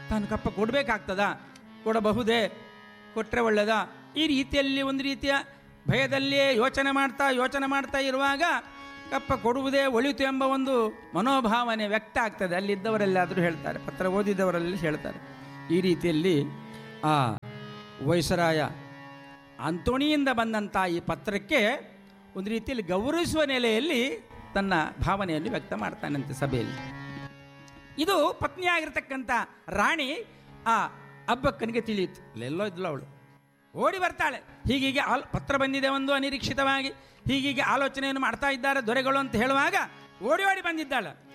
ತಾನು ಕಪ್ಪ ಕೊಡಬೇಕಾಗ್ತದಾ ಕೊಡಬಹುದೇ ಕೊಟ್ಟರೆ ಒಳ್ಳೆಯದಾ ಈ ರೀತಿಯಲ್ಲಿ ಒಂದು ರೀತಿಯ ಭಯದಲ್ಲಿಯೇ ಯೋಚನೆ ಮಾಡ್ತಾ ಯೋಚನೆ ಮಾಡ್ತಾ ಇರುವಾಗ ಕಪ್ಪ ಕೊಡುವುದೇ ಒಳಿತು ಎಂಬ ಒಂದು ಮನೋಭಾವನೆ ವ್ಯಕ್ತ ಆಗ್ತದೆ ಅಲ್ಲಿದ್ದವರೆಲ್ಲಾದರೂ ಹೇಳ್ತಾರೆ ಪತ್ರ ಓದಿದವರಲ್ಲಿ ಹೇಳ್ತಾರೆ ಈ ರೀತಿಯಲ್ಲಿ ಆ ವೈಸರಾಯ ಅಂತೋಣಿಯಿಂದ ಬಂದಂಥ ಈ ಪತ್ರಕ್ಕೆ ಒಂದು ರೀತಿಯಲ್ಲಿ ಗೌರವಿಸುವ ನೆಲೆಯಲ್ಲಿ ತನ್ನ ಭಾವನೆಯನ್ನು ವ್ಯಕ್ತ ಮಾಡ್ತಾನಂತೆ ಸಭೆಯಲ್ಲಿ ಇದು ಪತ್ನಿಯಾಗಿರ್ತಕ್ಕಂಥ ರಾಣಿ ಆ ಅಬ್ಬಕ್ಕನಿಗೆ ತಿಳಿಯಿತು ಎಲ್ಲೋ ಇದ್ಲು ಅವಳು ಓಡಿ ಬರ್ತಾಳೆ ಹೀಗೀಗೆ ಆಲ್ ಪತ್ರ ಬಂದಿದೆ ಒಂದು ಅನಿರೀಕ್ಷಿತವಾಗಿ ಹೀಗೀಗೆ ಆಲೋಚನೆಯನ್ನು ಮಾಡ್ತಾ ಇದ್ದಾರೆ ದೊರೆಗಳು ಅಂತ ಹೇಳುವಾಗ ಓಡಿ ಓಡಿ ಬಂದಿದ್ದಾಳೆ